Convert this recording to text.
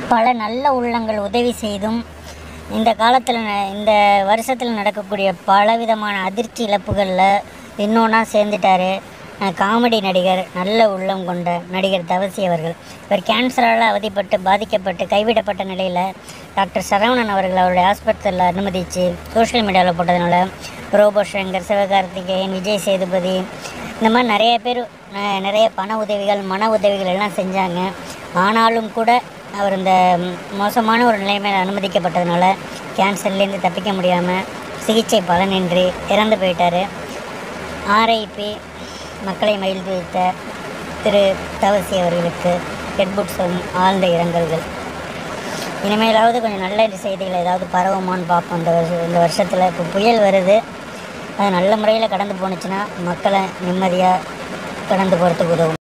பல நல்ல உள்ளங்கள் உதவி செய்தும் இந்த காலத்தில் இந்த வருஷத்தில் நடக்கக்கூடிய பலவிதமான அதிர்ச்சி இழப்புகளில் இன்னொன்னா சேர்ந்துட்டாரு அஹ் காமெடி நடிகர் நல்ல உள்ளம் கொண்ட நடிகர் தவசி அவர்கள் இவர் கேன்சரால் அவதிப்பட்டு பாதிக்கப்பட்டு கைவிடப்பட்ட நிலையில் டாக்டர் சரவணன் அவர்கள் அவருடைய ஹாஸ்பிட்டலில் அனுமதித்து சோஷியல் மீடியாவில் போட்டதுனால ரோபோ சங்கர் சிவகார்த்திகேயன் விஜய் சேதுபதி இந்த மாதிரி நிறைய பேர் அஹ், நிறைய பண உதவிகள் மன உதவிகள் எல்லாம் செஞ்சாங்க ஆனாலும் கூட அவர் இந்த ம், மோசமான ஒரு நிலைமையில் அனுமதிக்கப்பட்டதுனால கேன்சர்லேருந்து தப்பிக்க முடியாமல் சிகிச்சை பலனின்றி இறந்து போயிட்டார் ஆர்ஐபி மக்களை மகிழ்வித்த திரு தவசி அவர்களுக்கு ஹெட்புட் சொல்லும் ஆழ்ந்த இரங்கல்கள் இனிமேலாவது கொஞ்சம் நல்ல செய்திகள் ஏதாவது பரவுமான்னு பார்ப்போம் இந்த வருஷம் இந்த வருஷத்தில் இப்போ புயல் வருது அது நல்ல முறையில் கடந்து போணுச்சுன்னா மக்களை நிம்மதியாக கடந்து போகிறதுக்கு உதவும்